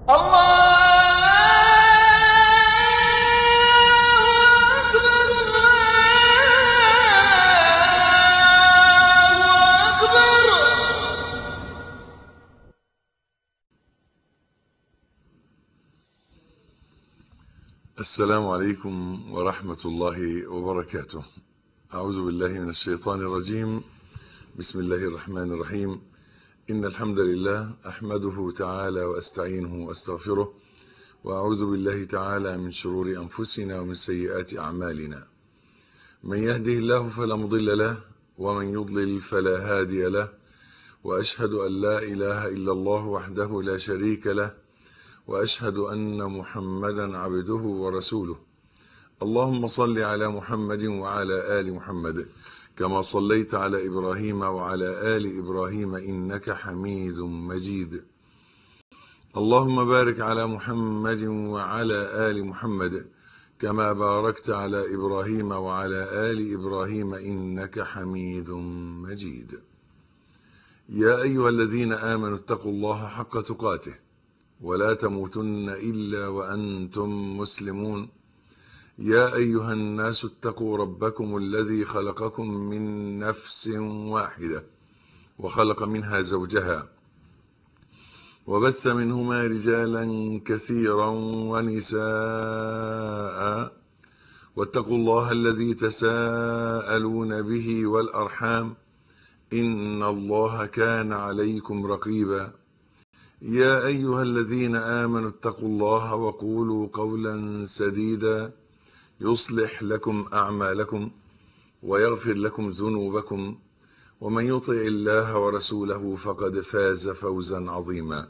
السلام عليكم ورحمة الله وبركاته أعوذ بالله من الشيطان الرجيم بسم الله الرحمن الرحيم إن الحمد لله أحمده تعالى وأستعينه وأستغفره وأعوذ بالله تعالى من شرور أنفسنا ومن سيئات أعمالنا من يهده الله فلا مضل له ومن يضلل فلا هادي له وأشهد أن لا إله إلا الله وحده لا شريك له واشهد ان محمدا عبده ورسوله اللهم صل على محمد وعلى ال محمد كما صليت على ابراهيم وعلى ال ابراهيم انك حميد مجيد اللهم بارك على محمد وعلى ال محمد كما باركت على ابراهيم وعلى ال ابراهيم انك حميد مجيد يا ايها الذين امنوا اتقوا الله حق تقاته ولا تموتن الا وانتم مسلمون يا ايها الناس اتقوا ربكم الذي خلقكم من نفس واحده وخلق منها زوجها وبث منهما رجالا كثيرا ونساء واتقوا الله الذي تساءلون به والارحام ان الله كان عليكم رقيبا يا ايها الذين امنوا اتقوا الله وقولوا قولا سديدا يصلح لكم اعمالكم ويغفر لكم ذنوبكم ومن يطع الله ورسوله فقد فاز فوزا عظيما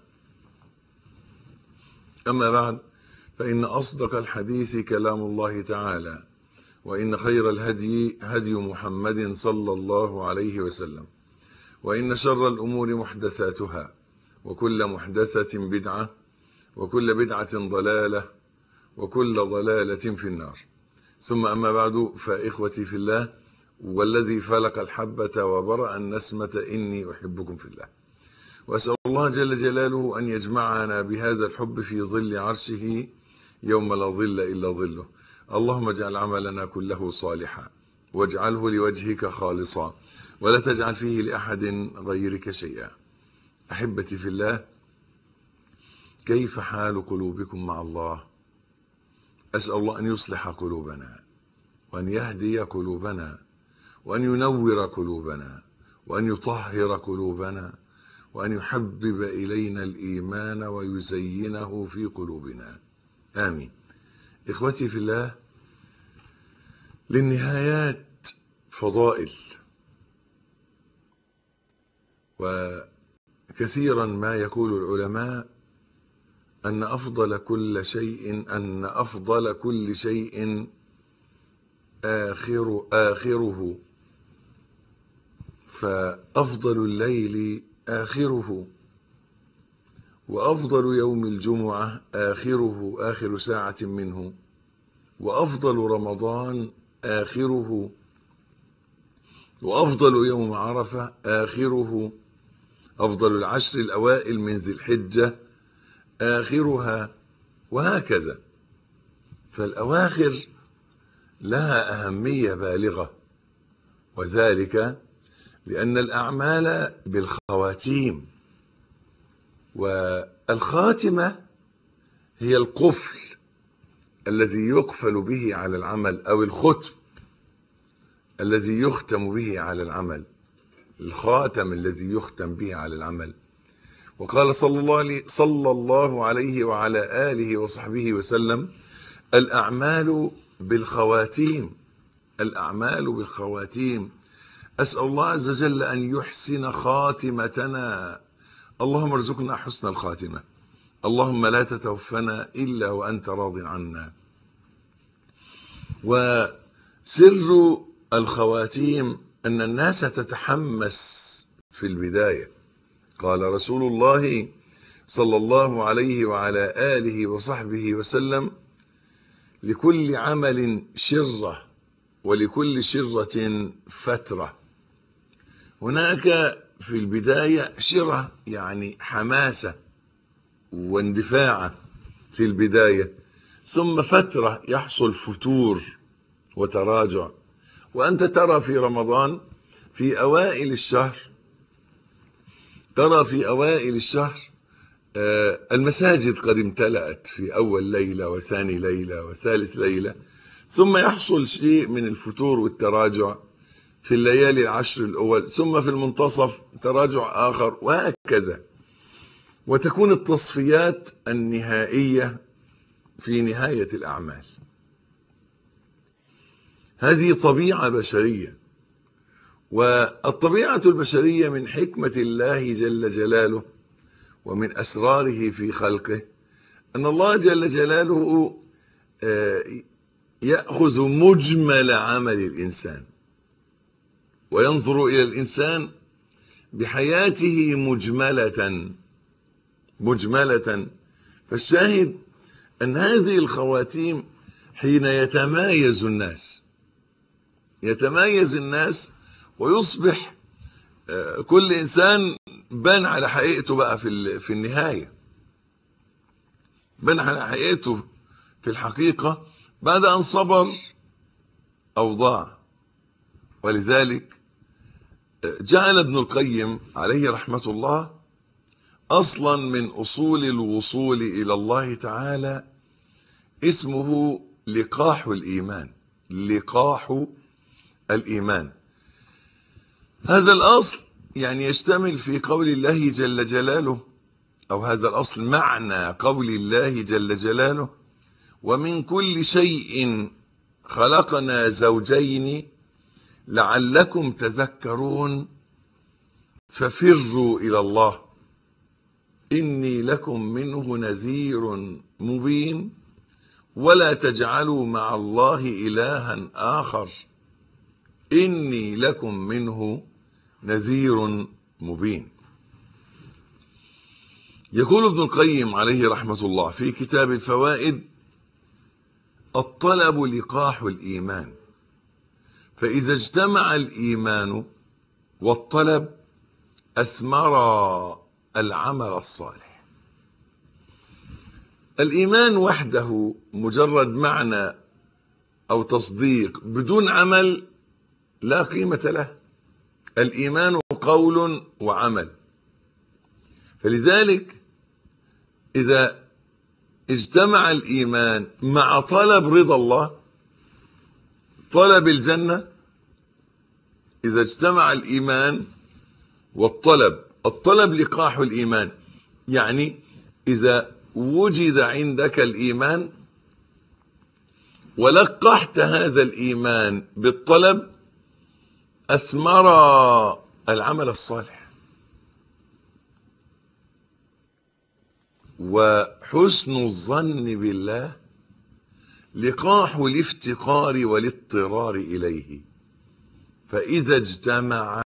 اما بعد فان اصدق الحديث كلام الله تعالى وان خير الهدي هدي محمد صلى الله عليه وسلم وان شر الامور محدثاتها وكل محدثة بدعة وكل بدعة ضلالة وكل ضلالة في النار ثم أما بعد فإخوتي في الله والذي فلق الحبة وبرأ النسمة إني أحبكم في الله وأسأل الله جل جلاله أن يجمعنا بهذا الحب في ظل عرشه يوم لا ظل إلا ظله اللهم اجعل عملنا كله صالحا واجعله لوجهك خالصا ولا تجعل فيه لأحد غيرك شيئا احبتي في الله كيف حال قلوبكم مع الله اسال الله ان يصلح قلوبنا وان يهدي قلوبنا وان ينور قلوبنا وان يطهر قلوبنا وان يحبب الينا الايمان ويزينه في قلوبنا امين اخوتي في الله للنهايات فضائل و كثيرا ما يقول العلماء ان افضل كل شيء ان افضل كل شيء اخر اخره فافضل الليل اخره وافضل يوم الجمعه اخره اخر ساعه منه وافضل رمضان اخره وافضل يوم عرفه اخره أفضل العشر الأوائل من ذي الحجة آخرها وهكذا فالأواخر لها أهمية بالغة وذلك لأن الأعمال بالخواتيم والخاتمة هي القفل الذي يقفل به على العمل أو الختم الذي يختم به على العمل الخاتم الذي يختم به على العمل وقال صلى الله عليه, صلى الله عليه وعلى آله وصحبه وسلم الأعمال بالخواتيم الأعمال بالخواتيم أسأل الله عز وجل أن يحسن خاتمتنا اللهم ارزقنا حسن الخاتمة اللهم لا تتوفنا إلا وأنت راض عنا وسر الخواتيم أن الناس تتحمس في البداية قال رسول الله صلى الله عليه وعلى آله وصحبه وسلم لكل عمل شرة ولكل شرة فترة هناك في البداية شرة يعني حماسة واندفاعه في البداية ثم فترة يحصل فتور وتراجع وأنت ترى في رمضان في أوائل الشهر ترى في أوائل الشهر آه، المساجد قد امتلأت في أول ليلة وثاني ليلة وثالث ليلة ثم يحصل شيء من الفتور والتراجع في الليالي العشر الأول ثم في المنتصف تراجع آخر وهكذا وتكون التصفيات النهائية في نهاية الأعمال هذه طبيعة بشرية والطبيعة البشرية من حكمة الله جل جلاله ومن أسراره في خلقه أن الله جل جلاله آه، يأخذ مجمل عمل الإنسان وينظر إلى الإنسان بحياته مجملة مجملة فالشاهد أن هذه الخواتيم حين يتمايز الناس يتمايز الناس ويصبح آه، كل إنسان بان على حقيقته بقى في ال- في النهاية بان على حقيقته في الحقيقة بعد أن صبر أو ضاع ولذلك آه، جعل ابن القيم عليه رحمة الله اصلا من اصول الوصول الى الله تعالى اسمه لقاح الايمان لقاح الايمان هذا الاصل يعني يشتمل في قول الله جل جلاله او هذا الاصل معنى قول الله جل جلاله ومن كل شيء خلقنا زوجين لعلكم تذكرون ففروا الى الله إني لكم منه نذير مبين ولا تجعلوا مع الله إلها آخر إني لكم منه نذير مبين يقول ابن القيم عليه رحمة الله في كتاب الفوائد الطلب لقاح الإيمان فإذا اجتمع الإيمان والطلب أثمر العمل الصالح الإيمان وحده مجرد معنى أو تصديق بدون عمل لا قيمة له الإيمان قول وعمل فلذلك إذا اجتمع الإيمان مع طلب رضا الله طلب الجنة إذا اجتمع الإيمان والطلب الطلب لقاح الإيمان يعني إذا وجد عندك الإيمان ولقحت هذا الإيمان بالطلب أثمر العمل الصالح وحسن الظن بالله لقاح الافتقار والاضطرار إليه فإذا اجتمعا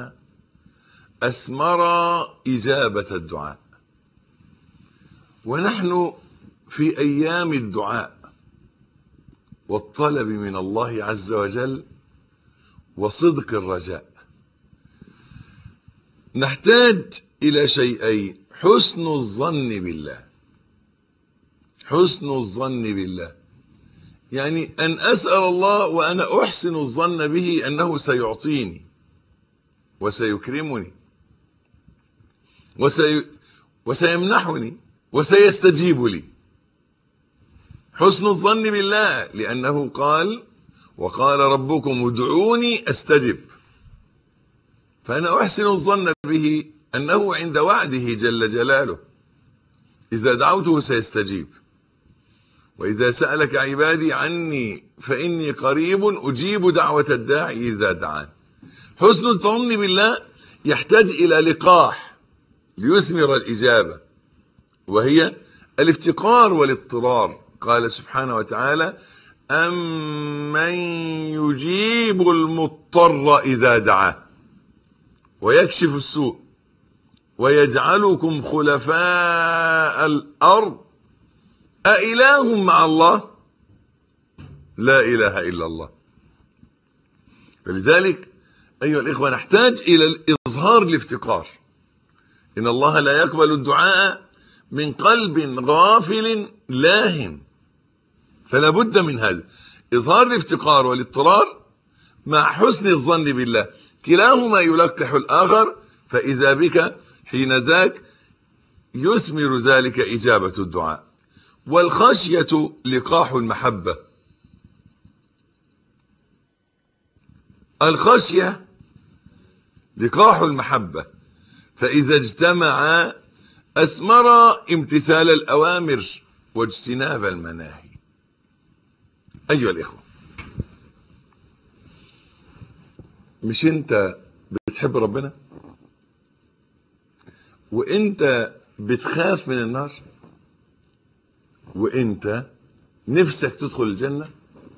أثمر إجابة الدعاء ونحن في أيام الدعاء والطلب من الله عز وجل وصدق الرجاء نحتاج إلى شيئين حسن الظن بالله حسن الظن بالله يعني أن أسأل الله وأنا أحسن الظن به أنه سيعطيني وسيكرمني وسي وسيمنحني وسيستجيب لي حسن الظن بالله لأنه قال وقال ربكم ادعوني أستجب فأنا أحسن الظن به أنه عند وعده جل جلاله إذا دعوته سيستجيب وإذا سألك عبادي عني فإني قريب أجيب دعوة الداعي إذا دعان حسن الظن بالله يحتاج إلى لقاح ليثمر الإجابة وهي الافتقار والاضطرار قال سبحانه وتعالى أمن يجيب المضطر إذا دعاه ويكشف السوء ويجعلكم خلفاء الأرض أإله مع الله لا إله إلا الله فلذلك أيها الإخوة نحتاج إلى إظهار الافتقار إن الله لا يقبل الدعاء من قلب غافل لاهٍ فلا بد من هذا إظهار الافتقار والاضطرار مع حسن الظن بالله كلاهما يلقح الآخر فإذا بك حين ذاك يثمر ذلك إجابة الدعاء والخشية لقاح المحبة الخشية لقاح المحبة فإذا اجتمع أثمر امتثال الأوامر واجتناب المناهي أيها الإخوة مش أنت بتحب ربنا وأنت بتخاف من النار وأنت نفسك تدخل الجنة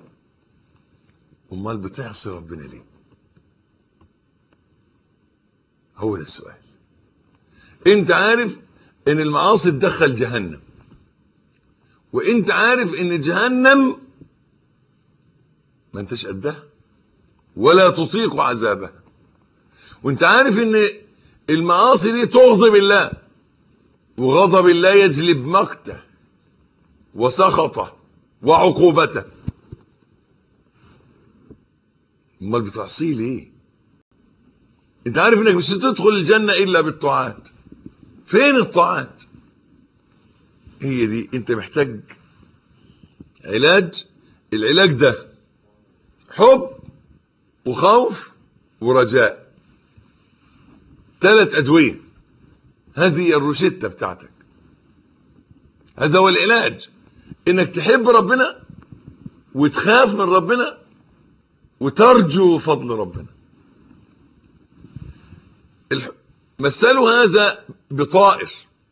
أمال بتعصي ربنا ليه هو ده السؤال أنت عارف ان المعاصي تدخل جهنم وانت عارف ان جهنم ما انتش قدها ولا تطيق عذابها وانت عارف ان المعاصي دي تغضب الله وغضب الله يجلب مقته وسخطه وعقوبته امال بتعصيه ليه انت عارف انك مش هتدخل الجنه الا بالطاعات فين الطاعات هي دي انت محتاج علاج العلاج ده حب وخوف ورجاء ثلاث ادويه هذه الروشته بتاعتك هذا هو العلاج انك تحب ربنا وتخاف من ربنا وترجو فضل ربنا مثلوا هذا بطائر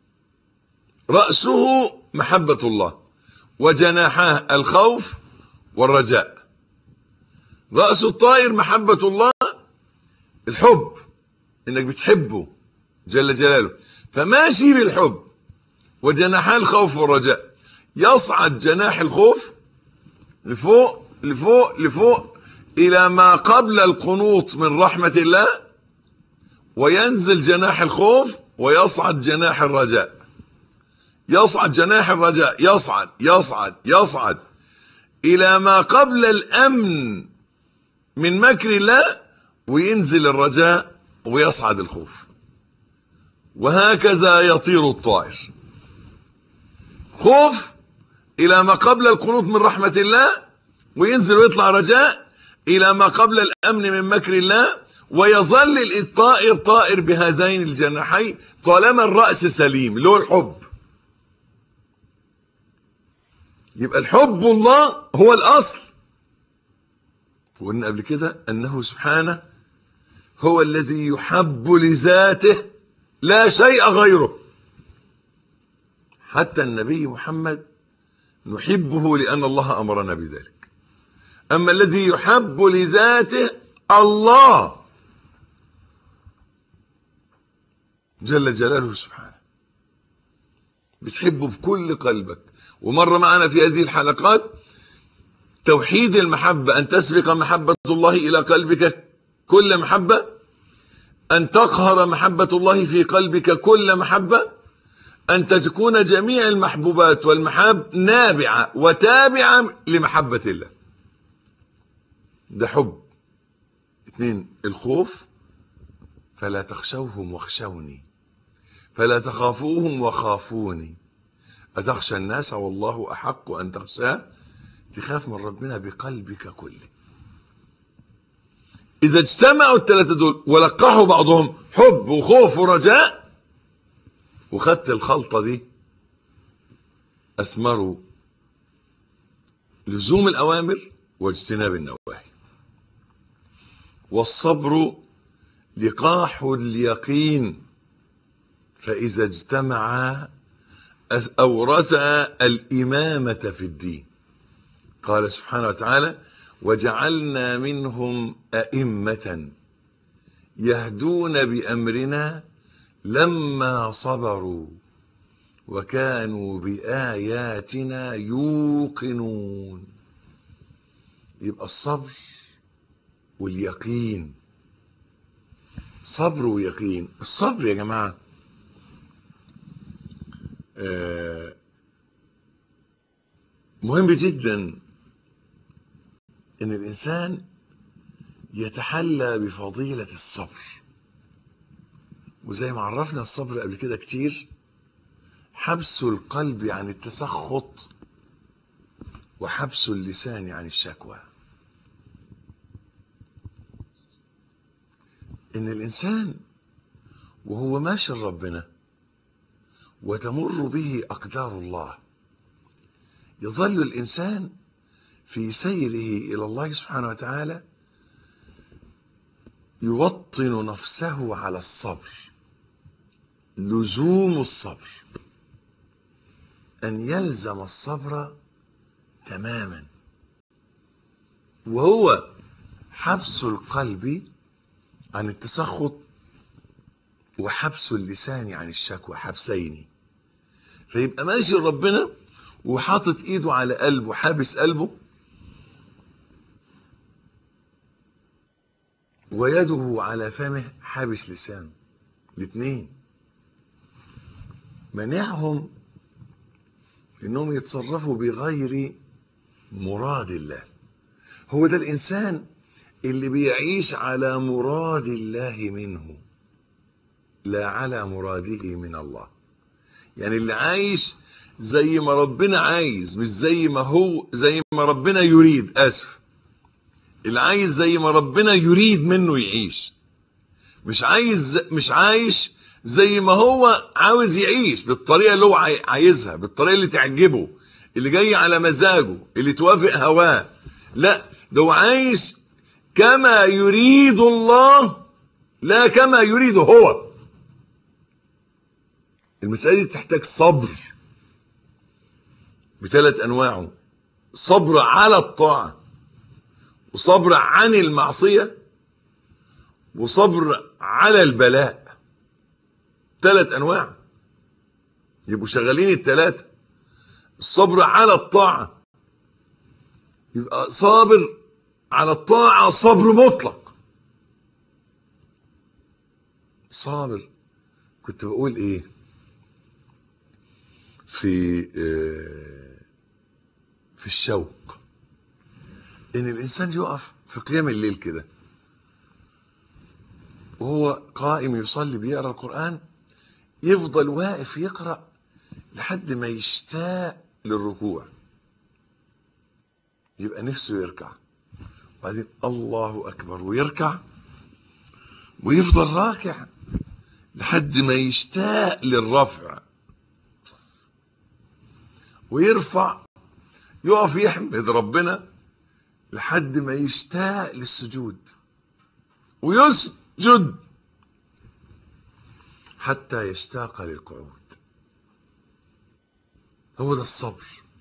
رأسه محبة الله وجناحاه الخوف والرجاء رأس الطائر محبة الله الحب انك بتحبه جل جلاله فماشي بالحب وجناحاه الخوف والرجاء يصعد جناح الخوف لفوق لفوق لفوق الى ما قبل القنوط من رحمة الله وينزل جناح الخوف ويصعد جناح الرجاء يصعد جناح الرجاء يصعد يصعد يصعد الى ما قبل الامن من مكر الله وينزل الرجاء ويصعد الخوف وهكذا يطير الطائر خوف الى ما قبل القنوط من رحمة الله وينزل ويطلع رجاء الى ما قبل الامن من مكر الله ويظل الطائر طائر بهذين الجناحين طالما الرأس سليم اللي هو الحب يبقى الحب الله هو الأصل وقلنا قبل كده أنه سبحانه هو الذي يحب لذاته لا شيء غيره حتى النبي محمد نحبه لأن الله أمرنا بذلك أما الذي يحب لذاته الله جل جلاله سبحانه بتحبه بكل قلبك ومر معنا في هذه الحلقات توحيد المحبة أن تسبق محبة الله إلى قلبك كل محبة أن تقهر محبة الله في قلبك كل محبة أن تكون جميع المحبوبات والمحاب نابعة وتابعة لمحبة الله ده حب اثنين الخوف فلا تخشوهم واخشوني فلا تخافوهم وخافوني أتخشى الناس والله أحق أن تخشاه تخاف من ربنا بقلبك كله إذا اجتمعوا الثلاثة دول ولقحوا بعضهم حب وخوف ورجاء وخدت الخلطة دي أثمروا لزوم الأوامر واجتناب النواهي والصبر لقاح اليقين فإذا اجتمعا أورثا الإمامة في الدين قال سبحانه وتعالى وجعلنا منهم أئمة يهدون بأمرنا لما صبروا وكانوا بآياتنا يوقنون يبقى الصبر واليقين صبر ويقين الصبر يا جماعة آه، مهم جدا ان الانسان يتحلى بفضيلة الصبر وزي ما عرفنا الصبر قبل كده كتير حبس القلب عن التسخط وحبس اللسان عن الشكوى ان الانسان وهو ماشي لربنا وتمر به اقدار الله يظل الانسان في سيره الى الله سبحانه وتعالى يوطن نفسه على الصبر لزوم الصبر ان يلزم الصبر تماما وهو حبس القلب عن التسخط وحبس اللسان عن الشكوى حبسين فيبقى ماشي ربنا وحاطط ايده على قلبه حابس قلبه ويده على فمه حابس لسانه الاثنين منعهم انهم يتصرفوا بغير مراد الله هو ده الانسان اللي بيعيش على مراد الله منه لا على مراده من الله يعني اللي عايش زي ما ربنا عايز مش زي ما هو زي ما ربنا يريد اسف اللي عايز زي ما ربنا يريد منه يعيش مش عايز مش عايش زي ما هو عاوز يعيش بالطريقه اللي هو عاي- عايزها بالطريقه اللي تعجبه اللي جاي على مزاجه اللي توافق هواه لا ده هو عايش كما يريد الله لا كما يريد هو المسألة دي تحتاج صبر بثلاث أنواعه صبر على الطاعة وصبر عن المعصية وصبر على البلاء ثلاث أنواع يبقوا شغالين الثلاثة الصبر على الطاعة يبقى صابر على الطاعة صبر مطلق صابر كنت بقول ايه في آه، في الشوق ان الانسان يقف في قيام الليل كده وهو قائم يصلي بيقرا القران يفضل واقف يقرا لحد ما يشتاق للركوع يبقى نفسه يركع وبعدين الله اكبر ويركع ويفضل راكع لحد ما يشتاق للرفع ويرفع يقف يحمد ربنا لحد ما يشتاق للسجود ويسجد حتى يشتاق للقعود هو ده الصبر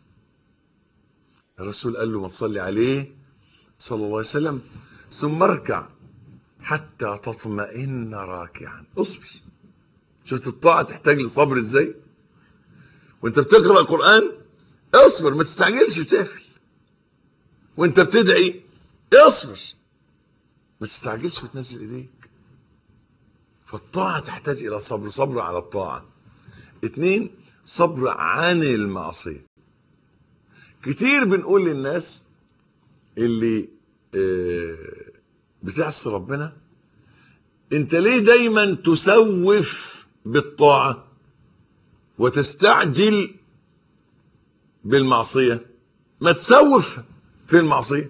الرسول قال له ما تصلي عليه صلى الله عليه وسلم ثم اركع حتى تطمئن راكعا اصبر شفت الطاعة تحتاج لصبر ازاي وانت بتقرأ قرآن اصبر ما تستعجلش وتقفل وانت بتدعي اصبر ما تستعجلش وتنزل ايديك فالطاعة تحتاج الى صبر صبر على الطاعة اتنين صبر عن المعصية كتير بنقول للناس اللي آه، بتعصي ربنا انت ليه دايما تسوف بالطاعة وتستعجل بالمعصية ما تسوف في المعصية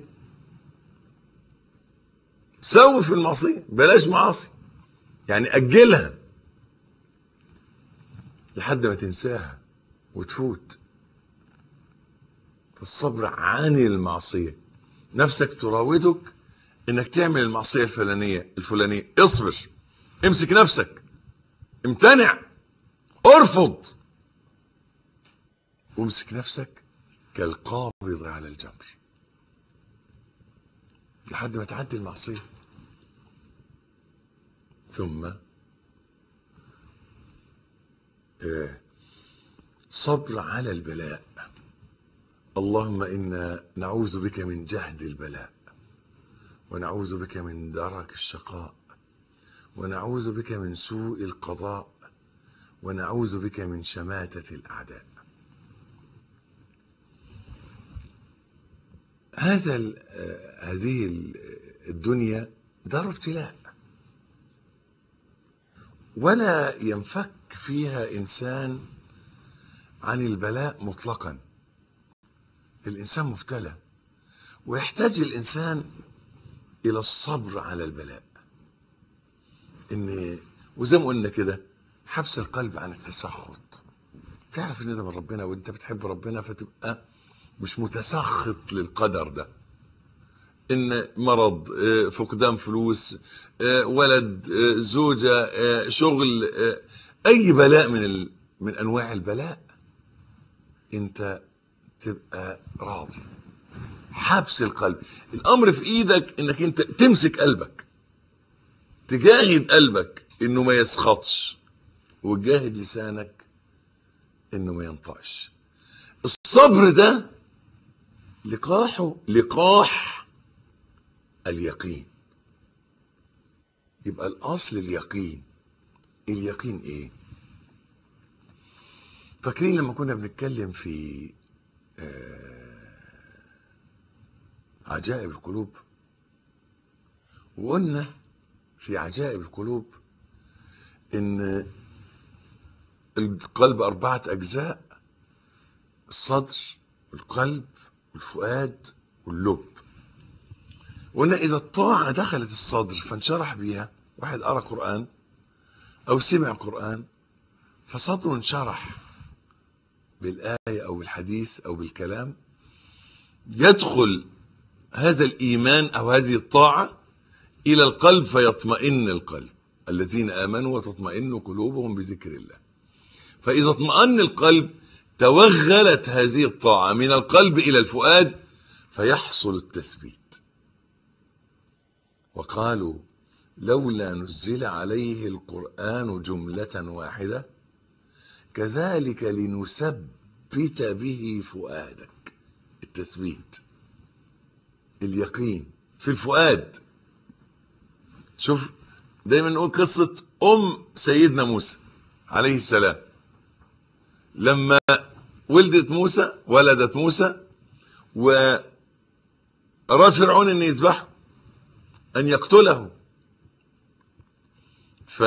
سوف في المعصية بلاش معاصي يعني أجلها لحد ما تنساها وتفوت فالصبر عن المعصية نفسك تراودك انك تعمل المعصية الفلانية الفلانية اصبر امسك نفسك امتنع ارفض وامسك نفسك كالقابض على الجمر لحد ما تعدي المعصية ثم آه، صبر على البلاء اللهم انا نعوذ بك من جهد البلاء ونعوذ بك من درك الشقاء ونعوذ بك من سوء القضاء ونعوذ بك من شماتة الأعداء هذا ال- آه، هذه ال- الدنيا دار ابتلاء ولا ينفك فيها إنسان عن البلاء مطلقا الإنسان مبتلى ويحتاج الإنسان إلى الصبر على البلاء إن وزي ما قلنا كده حبس القلب عن التسخط تعرف ان ده من ربنا وانت بتحب ربنا فتبقى مش متسخط للقدر ده ان مرض آه، فقدان فلوس آه، ولد آه، زوجة آه، شغل آه، اي بلاء من ال... من انواع البلاء انت تبقى راضي حبس القلب الامر في ايدك انك انت تمسك قلبك تجاهد قلبك انه ما يسخطش وتجاهد لسانك انه ما ينطقش الصبر ده لقاحه لقاح اليقين يبقى الاصل اليقين اليقين ايه فاكرين لما كنا بنتكلم في آه، عجائب القلوب وقلنا في عجائب القلوب ان القلب اربعه اجزاء الصدر والقلب والفؤاد واللب وقلنا اذا الطاعه دخلت الصدر فانشرح بيها واحد قرا قران او سمع قران فصدره انشرح بالايه او بالحديث او بالكلام يدخل هذا الايمان او هذه الطاعه الى القلب فيطمئن القلب الذين امنوا وتطمئن قلوبهم بذكر الله فاذا اطمأن القلب توغلت هذه الطاعه من القلب الى الفؤاد فيحصل التثبيت وقالوا لولا نزل عليه القران جمله واحده كذلك لنثبت به فؤادك التثبيت اليقين في الفؤاد شوف دايما نقول قصة أم سيدنا موسى عليه السلام لما ولدت موسى ولدت موسى وأراد فرعون أن يذبحه أن يقتله ف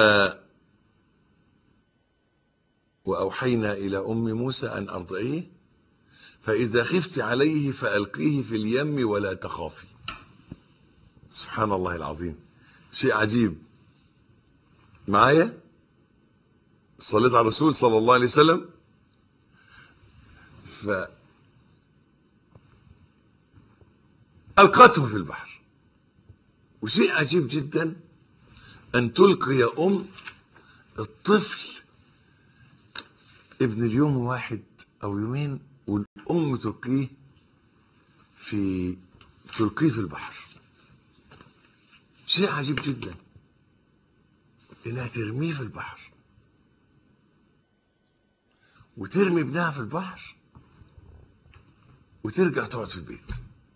وأوحينا إلى أم موسى أن أرضعيه فإذا خفت عليه فألقيه في اليم ولا تخافي سبحان الله العظيم شيء عجيب معايا صليت على الرسول صلى الله عليه وسلم ف ألقته في البحر وشيء عجيب جدا أن تلقي أم الطفل ابن اليوم واحد أو يومين والأم تلقيه في تلقيه في البحر شيء عجيب جدا انها ترميه في البحر وترمي ابنها في البحر وترجع تقعد في البيت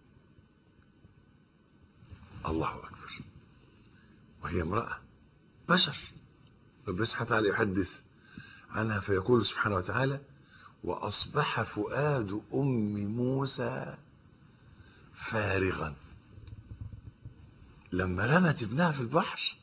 الله اكبر وهي امراه بشر ربنا سبحانه وتعالى يحدث عنها فيقول سبحانه وتعالى واصبح فؤاد ام موسى فارغا لما رمت ابنها في البحر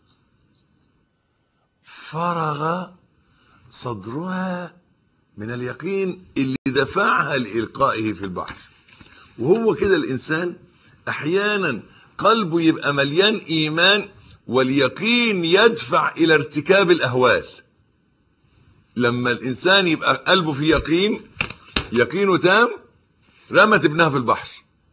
فرغ صدرها من اليقين اللي دفعها لإلقائه في البحر وهو كده الإنسان أحيانا قلبه يبقى مليان إيمان واليقين يدفع إلى ارتكاب الأهوال لما الإنسان يبقى قلبه في يقين يقينه تام رمت ابنها في البحر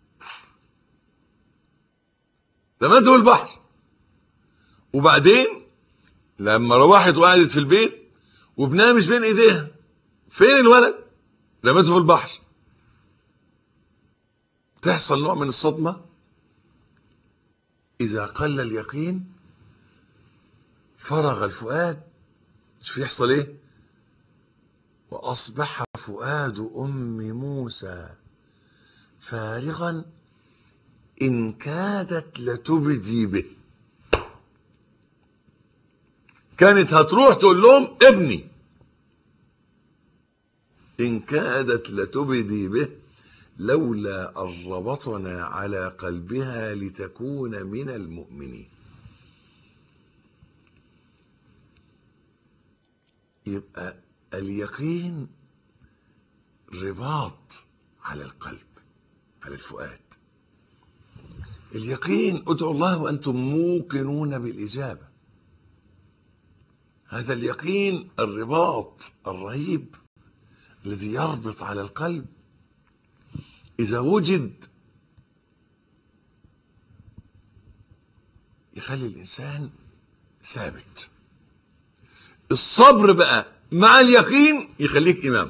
رمته في البحر وبعدين لما روحت وقعدت في البيت وابنها مش بين ايديها فين الولد رمته في البحر تحصل نوع من الصدمة إذا قل اليقين فرغ الفؤاد شوف يحصل ايه وأصبح فؤاد أم موسى فارغا إن كادت لتبدي به كانت هتروح تقول لهم ابني إن كادت لتبدي به لولا أن ربطنا على قلبها لتكون من المؤمنين يبقى اليقين رباط على القلب على الفؤاد اليقين ادعوا الله وانتم موقنون بالاجابه هذا اليقين الرباط الرهيب الذي يربط على القلب اذا وجد يخلي الانسان ثابت الصبر بقى مع اليقين يخليك امام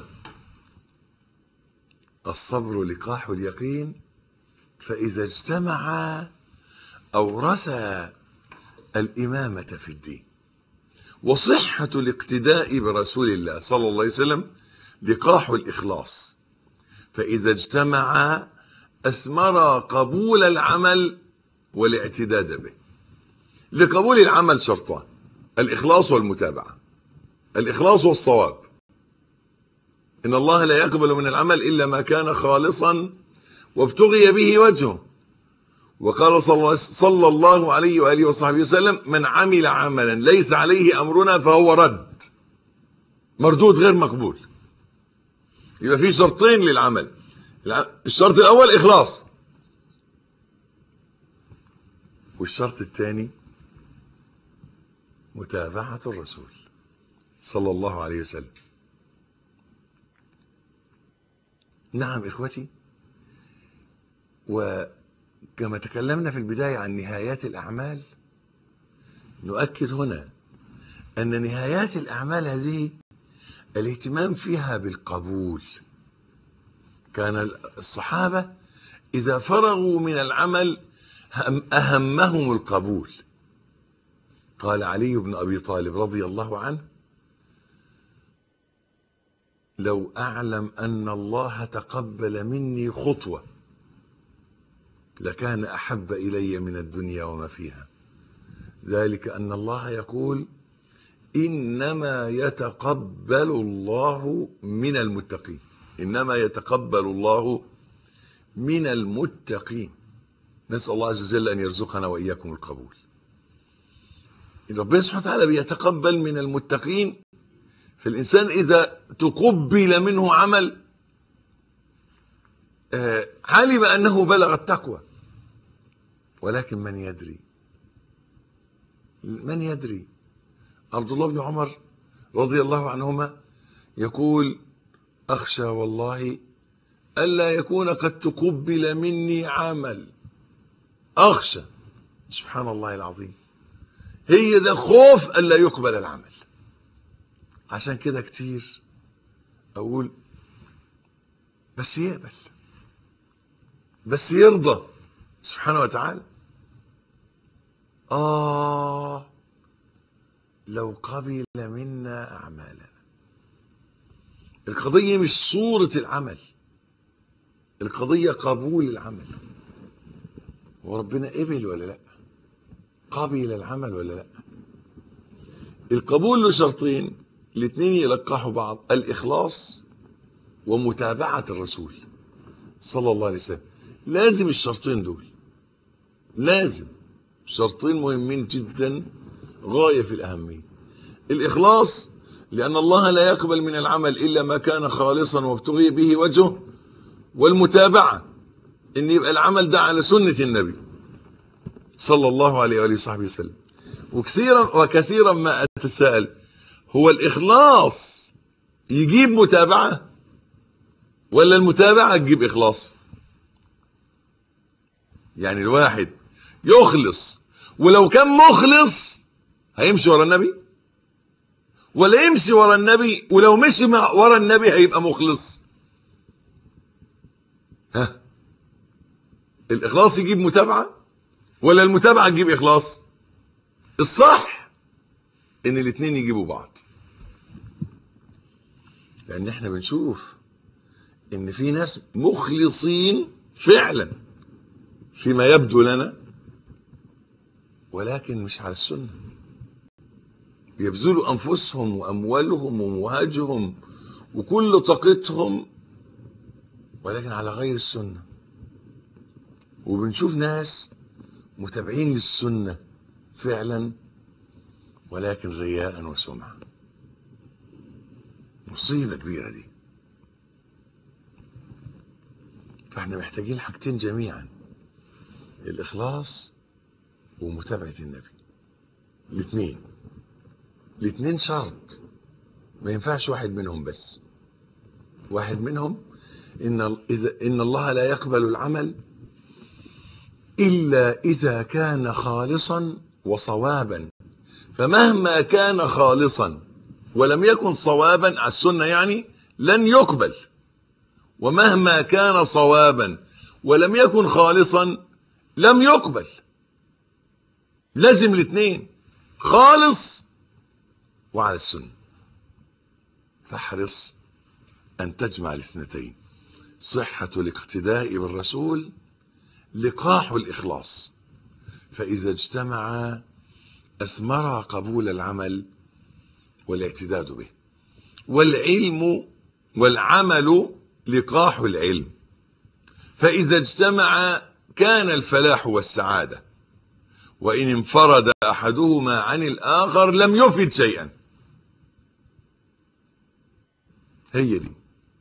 الصبر لقاح اليقين فإذا اجتمعا أورثا الإمامة في الدين وصحة الاقتداء برسول الله صلى الله عليه وسلم لقاح الإخلاص فإذا اجتمعا أثمرا قبول العمل والاعتداد به لقبول العمل شرطان الإخلاص والمتابعة الإخلاص والصواب إن الله لا يقبل من العمل إلا ما كان خالصا وابتغي به وجهه وقال صلى الله عليه وآله وصحبه وسلم من عمل عملا ليس عليه أمرنا فهو رد مردود غير مقبول يبقى في شرطين للعمل الشرط الأول إخلاص والشرط الثاني متابعة الرسول صلى الله عليه وسلم نعم إخوتي وكما تكلمنا في البداية عن نهايات الأعمال نؤكد هنا أن نهايات الأعمال هذه الاهتمام فيها بالقبول كان الصحابة إذا فرغوا من العمل أهمهم القبول قال علي بن أبي طالب رضي الله عنه لو أعلم أن الله تقبل مني خطوة لكان أحب إلي من الدنيا وما فيها ذلك أن الله يقول إنما يتقبل الله من المتقين إنما يتقبل الله من المتقين نسأل الله عز وجل أن يرزقنا وإياكم القبول ربنا سبحانه وتعالى بيتقبل من المتقين فالإنسان إذا تقبل منه عمل علم أنه بلغ التقوى ولكن من يدري من يدري عبد الله بن عمر رضي الله عنهما يقول أخشى والله ألا يكون قد تقبل مني عمل أخشى سبحان الله العظيم هي ده الخوف ألا يقبل العمل عشان كده كتير أقول بس يقبل بس يرضى سبحانه وتعالى آه لو قبل منا أعمالنا القضية مش صورة العمل القضية قبول العمل وربنا قبل ولا لا قبل العمل ولا لا القبول له شرطين الاثنين يلقحوا بعض الإخلاص ومتابعة الرسول صلى الله عليه وسلم لازم الشرطين دول لازم شرطين مهمين جدا غاية في الأهمية الإخلاص لأن الله لا يقبل من العمل إلا ما كان خالصا وابتغي به وجهه والمتابعة إن يبقى العمل ده على سنة النبي صلى الله عليه وآله وصحبه وسلم وكثيرا وكثيرا ما أتساءل هو الإخلاص يجيب متابعة ولا المتابعة تجيب إخلاص يعني الواحد يخلص ولو كان مخلص هيمشي ورا النبي ولا يمشي ورا النبي ولو مشي مع ورا النبي هيبقى مخلص ها الإخلاص يجيب متابعة ولا المتابعة تجيب إخلاص الصح إن الاتنين يجيبوا بعض لأن احنا بنشوف إن في ناس مخلصين فعلا فيما يبدو لنا ولكن مش على السنة بيبذلوا أنفسهم وأموالهم ومواجههم وكل طاقتهم ولكن على غير السنة وبنشوف ناس متابعين للسنة فعلا ولكن رياء وسمعة مصيبة كبيرة دي فاحنا محتاجين حاجتين جميعا الإخلاص ومتابعة النبي الاثنين الاثنين شرط ما ينفعش واحد منهم بس واحد منهم إن, إذا إن الله لا يقبل العمل إلا إذا كان خالصا وصوابا فمهما كان خالصا ولم يكن صوابا على السنة يعني لن يقبل ومهما كان صوابا ولم يكن خالصا لم يقبل لازم الاثنين خالص وعلى السنة فاحرص أن تجمع الاثنتين صحة الاقتداء بالرسول لقاح الإخلاص فإذا اجتمعا أثمر قبول العمل والاعتداد به والعلم والعمل لقاح العلم فإذا اجتمع كان الفلاح والسعادة وإن انفرد أحدهما عن الآخر لم يفد شيئا هي دي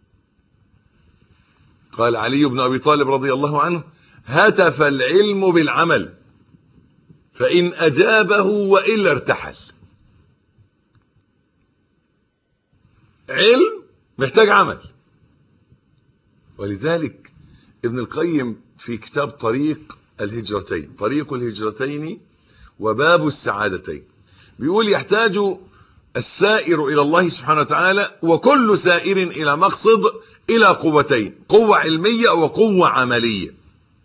قال علي بن أبي طالب رضي الله عنه هتف العلم بالعمل فإن أجابه وإلا ارتحل علم محتاج عمل ولذلك ابن القيم في كتاب طريق الهجرتين طريق الهجرتين وباب السعادتين بيقول يحتاج السائر إلى الله سبحانه وتعالى وكل سائر إلى مقصد إلى قوتين قوة علمية وقوة عملية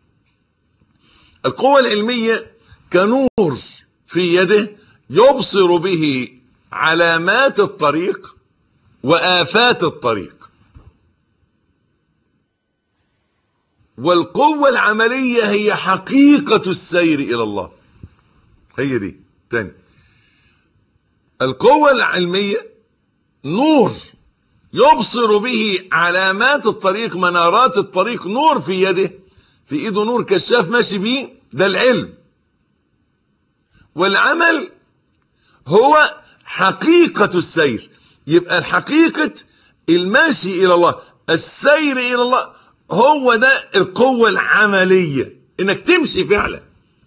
القوة العلمية كنور في يده يبصر به علامات الطريق وآفات الطريق والقوة العملية هي حقيقة السير إلى الله هي دي تاني القوة العلمية نور يبصر به علامات الطريق منارات الطريق نور في يده في ايده نور كشاف ماشي بيه ده العلم والعمل هو حقيقة السير يبقى الحقيقة الماشي إلى الله السير إلى الله هو ده القوة العملية إنك تمشي فعلا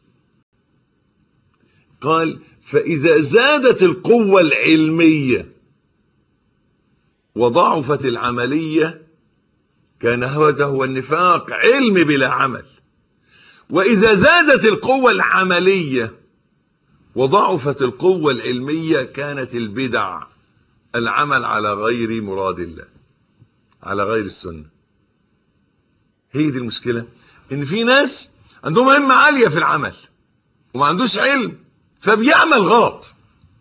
قال فإذا زادت القوة العلمية وضعفت العملية كان هذا هو النفاق علم بلا عمل وإذا زادت القوة العملية وضعفت القوة العلمية كانت البدع العمل على غير مراد الله على غير السنة هي دي المشكلة ان في ناس عندهم همة عالية في العمل وما عندوش علم فبيعمل غلط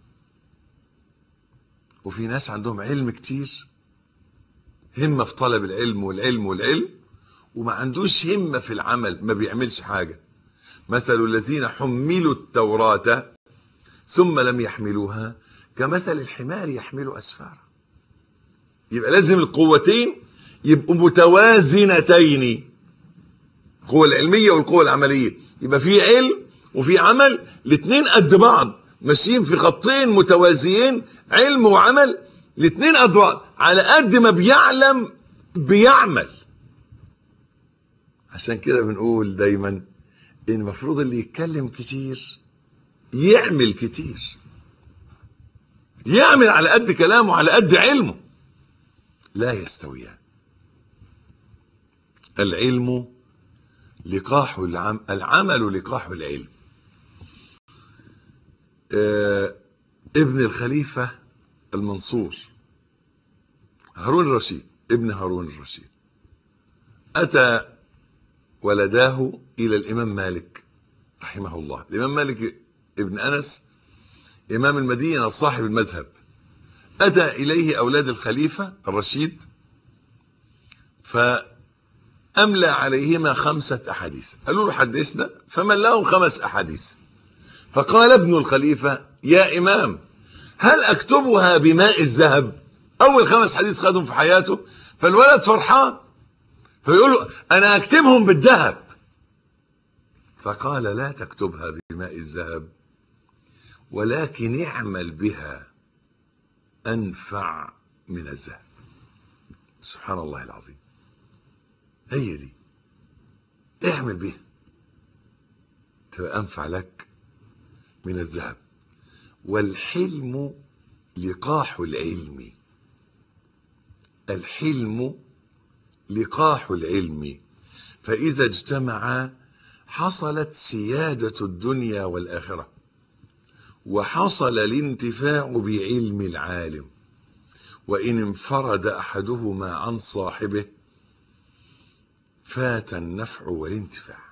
وفي ناس عندهم علم كتير همة في طلب العلم والعلم والعلم وما عندوش همة في العمل ما بيعملش حاجة مثل الذين حملوا التوراة ثم لم يحملوها كمثل الحمار يحمل أسفارا يبقى لازم القوتين يبقوا متوازنتين القوة العلمية والقوة العملية يبقى في علم وفي عمل الاثنين قد بعض ماشيين في خطين متوازيين علم وعمل الاثنين قد بعض على قد ما بيعلم بيعمل عشان كده بنقول دايما ان المفروض اللي يتكلم كتير يعمل كتير يعمل على قد كلامه على قد علمه لا يستويان العلم لقاح العم العمل لقاح العلم آه ابن الخليفة المنصور هارون الرشيد ابن هارون الرشيد أتى ولداه إلى الإمام مالك رحمه الله الإمام مالك ابن أنس إمام المدينة صاحب المذهب أتى إليه أولاد الخليفة الرشيد فأملى عليهما خمسة أحاديث قالوا له حدثنا فملاهم خمس أحاديث فقال ابن الخليفة يا إمام هل أكتبها بماء الذهب اول خمس حديث خدهم في حياته فالولد فرحان فيقول له انا اكتبهم بالذهب فقال لا تكتبها بماء الذهب ولكن اعمل بها انفع من الذهب سبحان الله العظيم هي دي اعمل بها تبقى انفع لك من الذهب والحلم لقاح العلم الحلم لقاح العلم فإذا اجتمعا حصلت سيادة الدنيا والآخرة وحصل الانتفاع بعلم العالم وإن انفرد أحدهما عن صاحبه فات النفع والانتفاع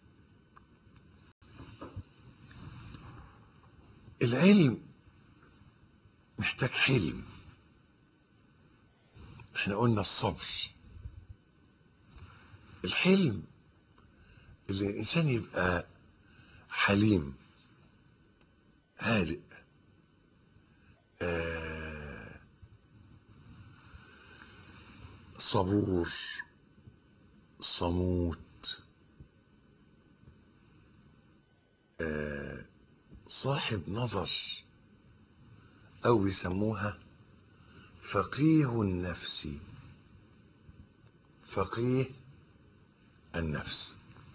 العلم محتاج حلم احنا قلنا الصبر الحلم اللي الانسان يبقى حليم هادئ آه صبور صموت آه صاحب نظر او بيسموها فقيه النفس فقيه النفس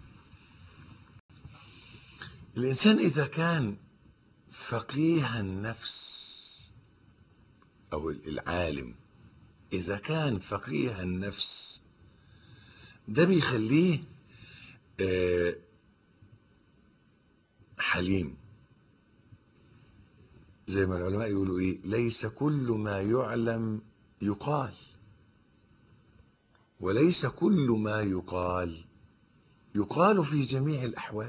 الانسان اذا كان فقيه النفس او العالم اذا كان فقيه النفس ده بيخليه آه حليم زي ما العلماء يقولوا ايه ليس كل ما يعلم يقال وليس كل ما يقال يقال في جميع الاحوال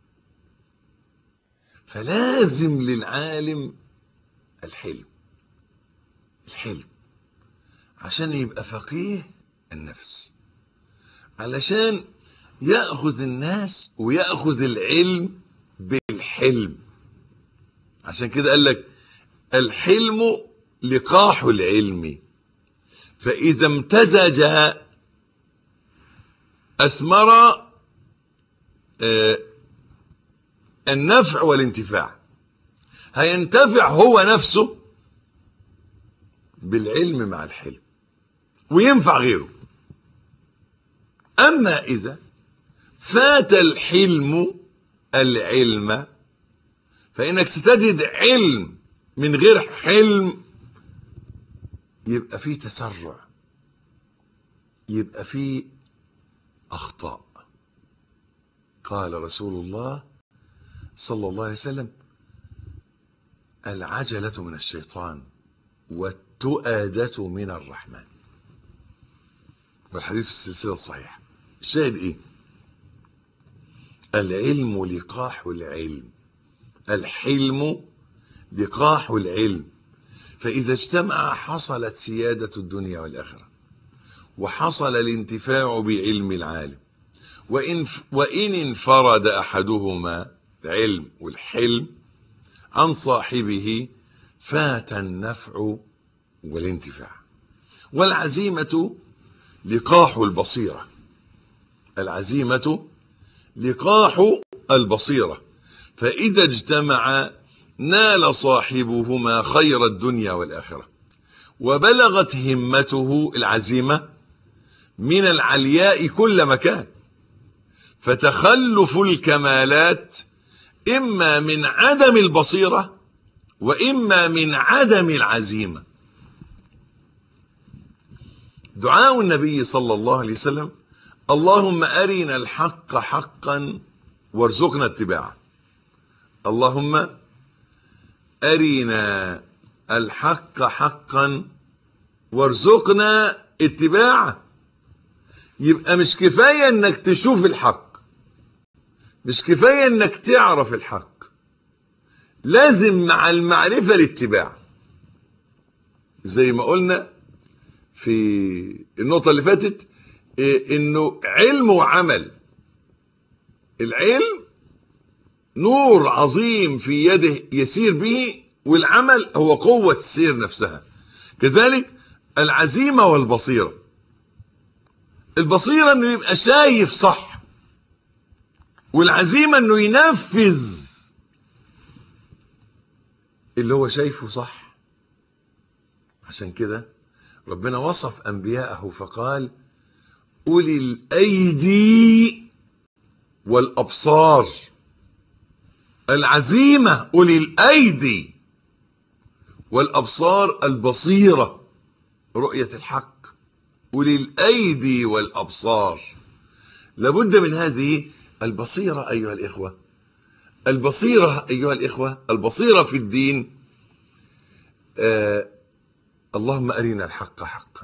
فلازم للعالم الحلم الحلم عشان يبقى فقيه النفس علشان ياخذ الناس وياخذ العلم بالحلم عشان كده قال لك الحلم لقاح العلم فإذا امتزج أثمر آه النفع والانتفاع هينتفع هو نفسه بالعلم مع الحلم وينفع غيره أما إذا فات الحلم العلم فإنك ستجد علم من غير حلم يبقى فيه تسرع يبقى فيه أخطاء قال رسول الله صلى الله عليه وسلم العجلة من الشيطان والتؤادة من الرحمن والحديث في السلسلة الصحيحة الشاهد ايه العلم لقاح العلم الحلم لقاح العلم فإذا اجتمع حصلت سيادة الدنيا والآخرة وحصل الانتفاع بعلم العالم وإن, وإن انفرد أحدهما العلم والحلم عن صاحبه فات النفع والانتفاع والعزيمة لقاح البصيرة العزيمة لقاح البصيرة فإذا اجتمع نال صاحبهما خير الدنيا والآخرة وبلغت همته العزيمة من العلياء كل مكان فتخلف الكمالات إما من عدم البصيرة وإما من عدم العزيمة دعاء النبي صلى الله عليه وسلم اللهم أرنا الحق حقا وارزقنا اتباعه اللهم أرنا الحق حقا وارزقنا اتباعه يبقى مش كفاية انك تشوف الحق مش كفاية انك تعرف الحق لازم مع المعرفة الاتباع زي ما قلنا في النقطة اللي فاتت إيه انه علم وعمل العلم نور عظيم في يده يسير به والعمل هو قوة السير نفسها كذلك العزيمة والبصيرة البصيرة انه يبقى شايف صح والعزيمة انه ينفذ اللي هو شايفه صح عشان كده ربنا وصف انبياءه فقال اولي الايدي والابصار العزيمه اولي الايدي والابصار البصيره رؤيه الحق اولي الايدي والابصار لابد من هذه البصيره ايها الاخوه البصيره ايها الاخوه البصيره في الدين آه اللهم ارنا الحق حقا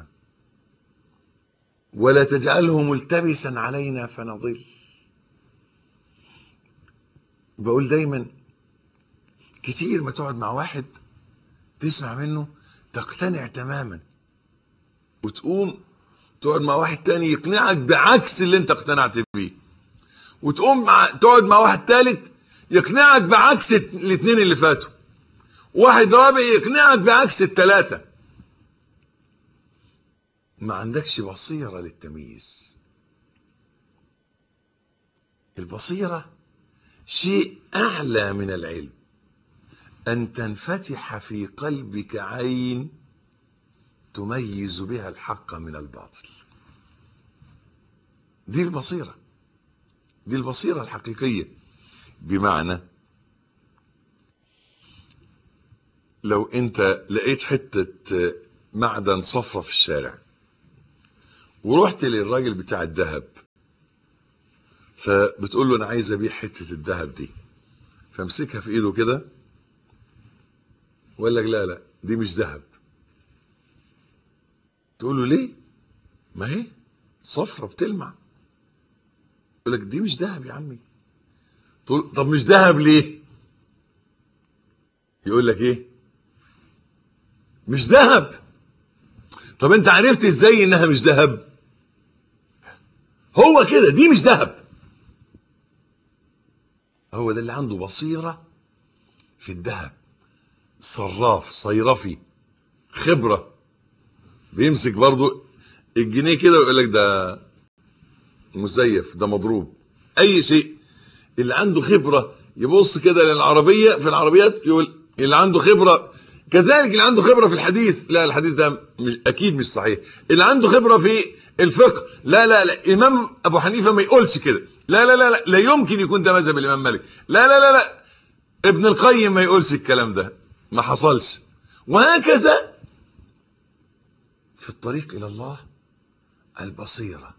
ولا تجعله ملتبسا علينا فنضل بقول دايما كتير ما تقعد مع واحد تسمع منه تقتنع تماما وتقوم تقعد مع واحد تاني يقنعك بعكس اللي انت اقتنعت بيه وتقوم مع تقعد مع واحد تالت يقنعك بعكس الاثنين اللي فاتوا واحد رابع يقنعك بعكس الثلاثه ما عندكش بصيرة للتمييز البصيرة شيء أعلى من العلم أن تنفتح في قلبك عين تميز بها الحق من الباطل دي البصيرة دي البصيرة الحقيقية بمعنى لو انت لقيت حتة معدن صفرة في الشارع ورحت للراجل بتاع الذهب فبتقول له انا عايز ابيع حته الذهب دي فامسكها في ايده كده وقال لك لا لا دي مش ذهب تقول له ليه ما هي صفرة بتلمع يقول لك دي مش ذهب يا عمي تقول طب مش ذهب ليه يقول لك ايه مش ذهب طب انت عرفت ازاي انها مش ذهب هو كده دي مش ذهب هو ده اللي عنده بصيرة في الذهب صراف صيرفي خبرة بيمسك برضو الجنيه كده ويقول لك ده مزيف ده مضروب اي شيء اللي عنده خبرة يبص كده للعربية في العربيات يقول اللي عنده خبرة كذلك اللي عنده خبرة في الحديث لا الحديث ده مش أكيد مش صحيح اللي عنده خبرة في الفقه لا لا لا إمام أبو حنيفة ما يقولش كده لا لا لا لا لا يمكن يكون ده مذهب الإمام مالك لا لا لا لا ابن القيم ما يقولش الكلام ده ما حصلش وهكذا في الطريق إلى الله البصيرة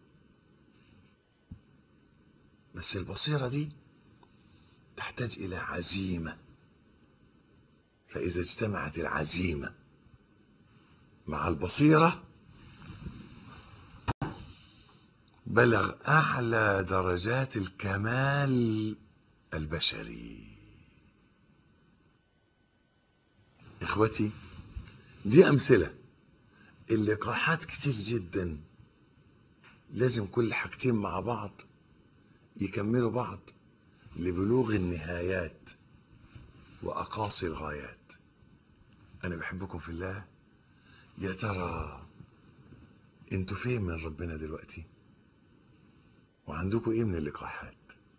بس البصيرة دي تحتاج إلى عزيمة فإذا اجتمعت العزيمة مع البصيرة بلغ أعلى درجات الكمال البشري إخوتي دي أمثلة اللقاحات كتير جدا لازم كل حاجتين مع بعض يكملوا بعض لبلوغ النهايات وأقاصي الغايات أنا بحبكم في الله يا ترى انتوا فين من ربنا دلوقتي وعندكم ايه من اللقاحات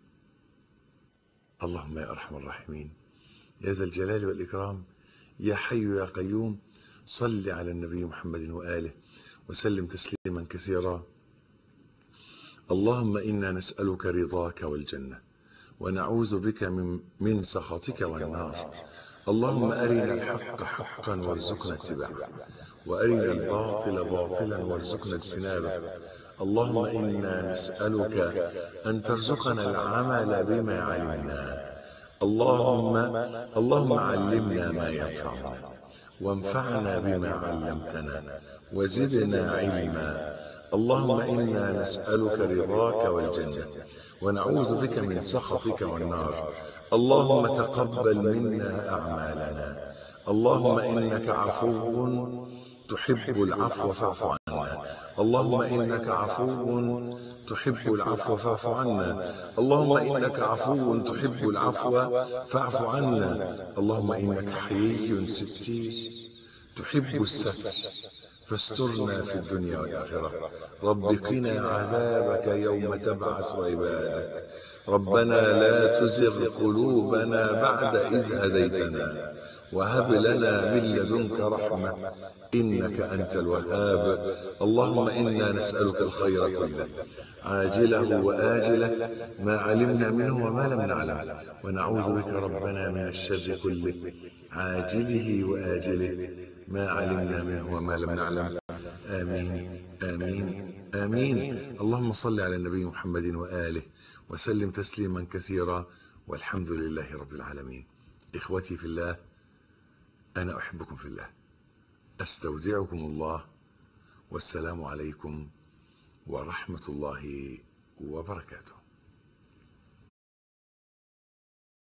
اللهم يا ارحم الراحمين يا ذا الجلال والاكرام يا حي يا قيوم صل على النبي محمد واله وسلم تسليما كثيرا اللهم انا نسالك رضاك والجنه ونعوذ بك من من سخطك والنار اللهم ارنا الحق حقا وارزقنا اتباعه وارنا الباطل باطلا وارزقنا اجتنابه اللهم انا نسالك ان ترزقنا العمل بما علمنا اللهم اللهم علمنا ما ينفعنا وانفعنا بما علمتنا وزدنا علما اللهم انا نسالك رضاك والجنه ونعوذ بك من سخطك والنار اللهم تقبل منا اعمالنا اللهم انك عفو تحب العفو فاعف عنا اللهم انك عفو تحب العفو فاعف عنا اللهم انك عفو تحب العفو فاعف عنا اللهم انك حيي ستير تحب الستر فاسترنا في الدنيا والآخرة رب قنا عذابك يوم تبعث عبادك ربنا لا تزغ قلوبنا بعد إذ هديتنا وهب لنا من لدنك رحمة إنك أنت الوهاب اللهم إنا نسألك الخير كله عاجله وآجله ما علمنا منه وما لم نعلم ونعوذ بك ربنا من الشر كله عاجله وآجله ما علمنا منه وما لم نعلم آمين آمين آمين اللهم صل على النبي محمد وآله وسلم تسليما كثيرا والحمد لله رب العالمين إخوتي في الله أنا أحبكم في الله أستودعكم الله والسلام عليكم ورحمة الله وبركاته